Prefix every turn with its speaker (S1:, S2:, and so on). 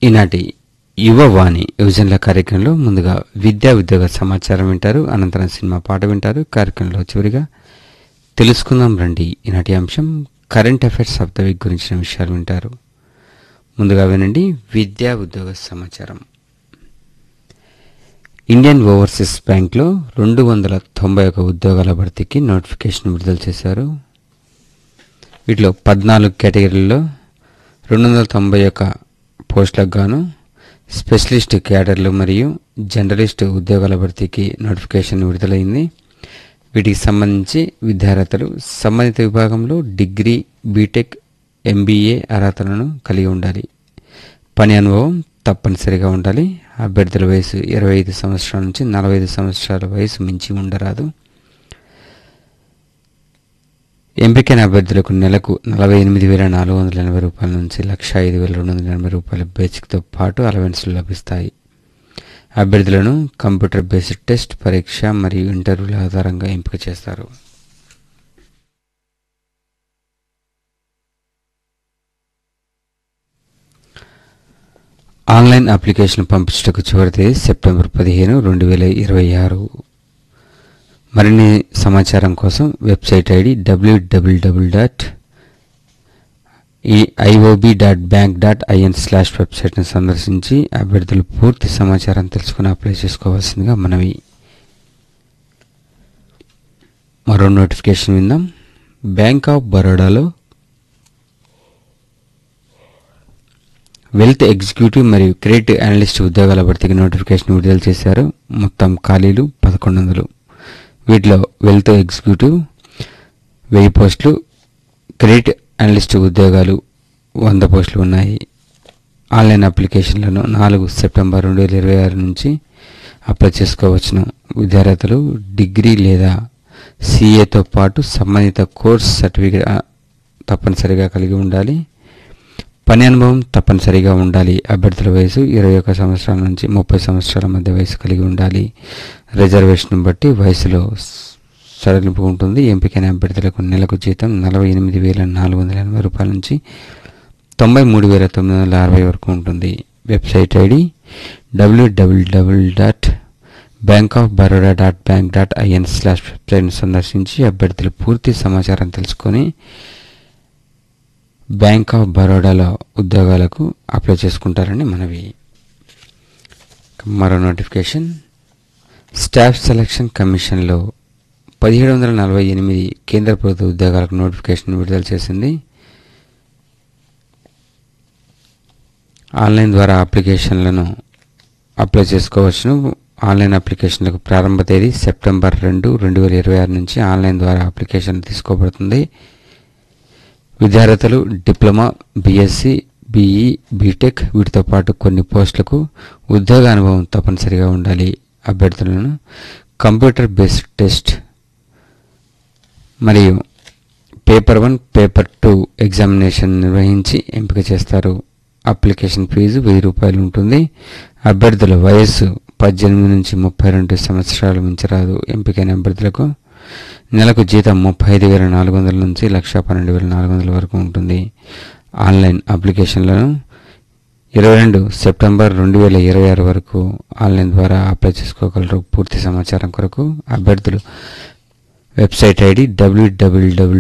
S1: ఈనాటి యువవాణి యువజనుల కార్యక్రమంలో ముందుగా విద్యా ఉద్యోగ సమాచారం వింటారు అనంతరం సినిమా పాట వింటారు కార్యక్రమంలో చివరిగా తెలుసుకుందాం రండి ఈనాటి అంశం current affairs of the week గురించిన విషయాలు వింటారు ముందుగా వినండి విద్యా ఉద్యోగ సమాచారం ఇండియన్ ఓవర్సీస్ బ్యాంక్లో రెండు వందల తొంభై ఒక ఉద్యోగాల భర్తీకి నోటిఫికేషన్ విడుదల చేశారు వీటిలో పద్నాలుగు కేటగిరీల్లో రెండు వందల తొంభై ఒక పోస్టులకు గాను స్పెషలిస్ట్ క్యాడర్లు మరియు జర్నలిస్ట్ ఉద్యోగాల భర్తీకి నోటిఫికేషన్ విడుదలైంది వీటికి సంబంధించి విద్యార్హతలు సంబంధిత విభాగంలో డిగ్రీ బీటెక్ ఎంబీఏ అర్హతలను కలిగి ఉండాలి పని అనుభవం తప్పనిసరిగా ఉండాలి అభ్యర్థుల వయసు ఇరవై ఐదు సంవత్సరాల నుంచి నలభై ఐదు సంవత్సరాల వయసు మించి ఉండరాదు ఎంపికైన అభ్యర్థులకు నెలకు నలభై ఎనిమిది వేల నాలుగు వందల ఎనభై రూపాయల నుంచి లక్ష ఐదు వేల రెండు వందల ఎనభై రూపాయల బేసిక్తో పాటు అలవెన్స్లు లభిస్తాయి అభ్యర్థులను కంప్యూటర్ బేస్డ్ టెస్ట్ పరీక్ష మరియు ఇంటర్వ్యూల ఆధారంగా ఎంపిక చేస్తారు ఆన్లైన్ అప్లికేషన్ పంపించటకు చివరి తేదీ సెప్టెంబర్ పదిహేను రెండు వేల ఇరవై ఆరు మరిన్ని సమాచారం కోసం website ID WWW dot E IOB dot bank dot IN slash వెబ్సైట్ని సందర్శించి అభ్యర్థులు పూర్తి సమాచారం తెలుసుకుని అప్లై చేసుకోవాల్సిందిగా మనవి మరో నోటిఫికేషన్ విందాం బ్యాంక్ ఆఫ్ బరోడాలో వెల్త్ ఎగ్జిక్యూటివ్ మరియు క్రెడిట్ అనలిస్ట్ ఉద్యోగాల భర్తీకి నోటిఫికేషన్ విడుదల చేశారు మొత్తం ఖాళీలు పదకొండు వందలు వీటిలో వెల్త్ ఎగ్జిక్యూటివ్ వెయ్యి పోస్టులు క్రెడిట్ అనలిస్ట్ ఉద్యోగాలు వంద పోస్టులు ఉన్నాయి ఆన్లైన్ అప్లికేషన్లను నాలుగు సెప్టెంబర్ రెండు వేల ఇరవై ఆరు నుంచి అప్లై చేసుకోవచ్చును విద్యార్థులు డిగ్రీ లేదా సిఏతో పాటు సంబంధిత కోర్స్ సర్టిఫికేట్ ఆ, తప్పనిసరిగా కలిగి ఉండాలి పని అనుభవం తప్పనిసరిగా ఉండాలి అభ్యర్థుల వయసు ఇరవై ఒక సంవత్సరాల నుంచి ముప్పై సంవత్సరాల మధ్య వయసు కలిగి ఉండాలి రిజర్వేషన్ బట్టి వయసులో స్- సడలింపు ఉంటుంది ఎంపికైన అభ్యర్థులకు నెలకు జీతం నలభై ఎనిమిది వేల నాలుగు వందల ఎనభై రూపాయల నుంచి తొంభై మూడు వేల తొమ్మిది వందల అరవై వరకు ఉంటుంది website ID WWW dot bank of Baroda dot bank dot IN slash వెబ్సైట్ను సందర్శించి అభ్యర్థులు పూర్తి సమాచారం తెలుసుకొని బ్యాంక్ ఆఫ్ బరోడాలో ఉద్యోగాలకు అప్లై చేసుకుంటారని మనవి మరో నోటిఫికేషన్ స్టాఫ్ సెలక్షన్ కమిషన్లో పదిహేడు వందల నలభై ఎనిమిది కేంద్ర ప్రభుత్వ ఉద్యోగాలకు నోటిఫికేషన్ విడుదల చేసింది ఆన్లైన్ ద్వారా అప్లికేషన్లను అప్లై చేసుకోవచ్చును ఆన్లైన్ అప్లికేషన్లకు ప్రారంభ తేదీ సెప్టెంబర్ రెండు రెండు వేల ఇరవై ఆరు నుంచి ఆన్లైన్ ద్వారా అప్లికేషన్ తీసుకోబడుతుంది విద్యార్థులు డిప్లొమా బీఎస్సీ బీఈ బీటెక్ వీటితో పాటు కొన్ని పోస్టులకు ఉద్యోగ అనుభవం తప్పనిసరిగా ఉండాలి అభ్యర్థులను కంప్యూటర్ బేస్డ్ టెస్ట్ మరియు paper one paper two examination నిర్వహించి ఎంపిక చేస్తారు అప్లికేషన్ ఫీజు వెయ్యి రూపాయలు ఉంటుంది అభ్యర్థుల వయస్సు పద్దెనిమిది నుంచి ముప్పై రెండు సంవత్సరాలు మించరాదు ఎంపికైన అభ్యర్థులకు నెలకు జీతం ముప్పై ఐదు వేల నాలుగు వందల నుంచి లక్ష పన్నెండు వేల నాలుగు వందల వరకు ఉంటుంది ఆన్లైన్ అప్లికేషన్లను ఇరవై రెండు సెప్టెంబర్ రెండు వేల ఇరవై ఆరు వరకు ఆన్లైన్ ద్వారా అప్లై చేసుకోగలరు పూర్తి సమాచారం కొరకు అభ్యర్థులు వెబ్సైట్ ఐడి డబ్ల్యూడబ్ల్యూడబ్ల్యూ